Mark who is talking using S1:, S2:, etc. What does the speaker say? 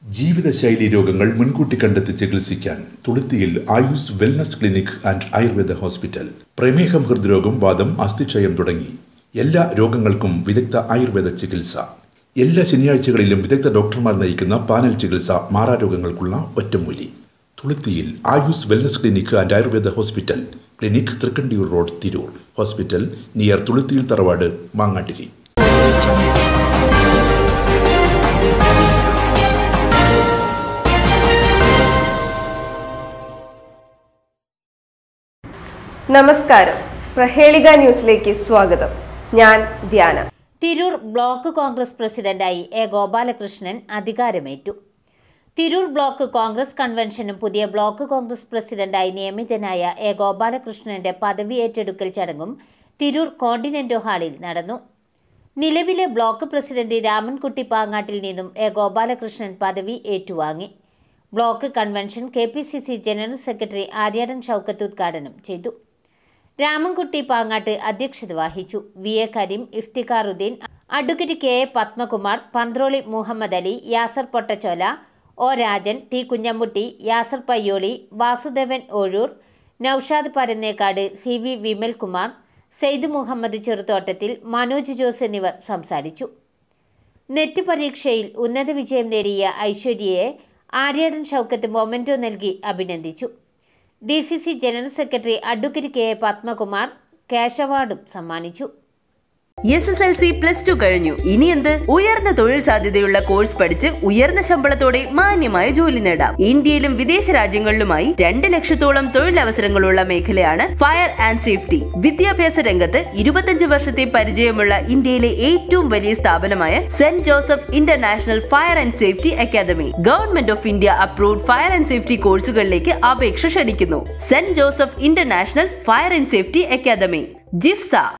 S1: ജീവിതശൈലി രോഗങ്ങൾ മുൻകൂട്ടി കണ്ടെത്തി ചികിത്സിക്കാൻ തുളുത്തിയിൽ Ayus wellness clinic and Ayurveda hospital പ്രമേഹം ഹൃദ്രോഗം വാദം അസ്ഥിക്ഷയം തുടങ്ങി എല്ലാ രോഗങ്ങൾക്കും വിദഗ്ധ ആയുർവേദ ചികിത്സ എല്ലാ ശനിയാഴ്ചകളിലും വിദഗ്ധ ഡോക്ടർമാർ നയിക്കുന്ന പാനൽ ചികിത്സ മാറാരോഗങ്ങൾക്കുള്ള ഒറ്റമൂലി തുളുത്തിയിൽ Ayus wellness clinic and Ayurveda hospital clinic Thrikkandiyur road Tirur hospital near തുളുത്തിയിൽ തറവാട് മാങ്ങാട്ടിരി
S2: നമസ്കാരം പ്രഹേളിക ന്യൂസിലേക്ക് സ്വാഗതം ഞാൻ ധ്യാന
S3: തിരൂർ ബ്ലോക്ക് കോൺഗ്രസ് പ്രസിഡന്റായി എ ഗോപാലകൃഷ്ണൻ അധികാരമേറ്റു തിരൂർ ബ്ലോക്ക് കോൺഗ്രസ് കൺവെൻഷനും പുതിയ ബ്ലോക്ക് കോൺഗ്രസ് പ്രസിഡന്റായി നിയമിതനായ എ ഗോപാലകൃഷ്ണന്റെ പദവി ഏറ്റെടുക്കൽ ചടങ്ങും തിരൂർ കോണ്ടിനെന്റോ ഹാളിൽ നടന്നു നിലവിലെ ബ്ലോക്ക് പ്രസിഡന്റ് രാമൻകുട്ടി പാങ്ങാട്ടിൽ നിന്നും എ ഗോപാലകൃഷ്ണൻ പദവി ഏറ്റുവാങ്ങി block convention K P C C general secretary Aryadan Shoukath ഉദ്ഘാടനം ചെയ്തു രാമൻകുട്ടി പാങ്ങാട്ട് അധ്യക്ഷത വഹിച്ചു V A Kareem Iftikharuddin advocate K A Padmakumar Panthroli Muhammad Ali Yasar Pottachola O Rajan T Kunhambutty Yasar Payyoli Vasudevan Ozhur Noushad Parannekkad C V Vimalkumar Saeed Muhammad Cheruthottathil Manoj Jose എന്നിവർ സംസാരിച്ചു നെറ്റ് പരീക്ഷയിൽ ഉന്നത വിജയം നേടിയ ഐശ്വര്യയെ ആര്യാടൻ ഷൌക്കത്ത് മൊമെന്റോ നൽകി അഭിനന്ദിച്ചു D C C general secretary advocate K A Padmakumar cash അവാർഡും സമ്മാനിച്ചു
S4: S S L C plus two കഴിഞ്ഞു ഇനി എന്ത് ഉയർന്ന തൊഴിൽ സാധ്യതയുള്ള കോഴ്സ് പഠിച്ച് ഉയർന്ന ശമ്പളത്തോടെ മാന്യമായ ജോലി നേടാം ഇന്ത്യയിലും വിദേശ രാജ്യങ്ങളിലുമായി രണ്ട് ലക്ഷത്തോളം തൊഴിലവസരങ്ങളുള്ള മേഖലയാണ് ഫയർ ആൻഡ് സേഫ്റ്റി വിദ്യാഭ്യാസ രംഗത്ത് ഇരുപത്തഞ്ച് വർഷത്തെ പരിചയമുള്ള ഇന്ത്യയിലെ ഏറ്റവും വലിയ സ്ഥാപനമായ Saint Joseph international fire and safety academy government of India approved fire and safety കോഴ്സുകളിലേക്ക് അപേക്ഷ ക്ഷണിക്കുന്നു Saint Joseph international fire and safety academy ജിഫ്സ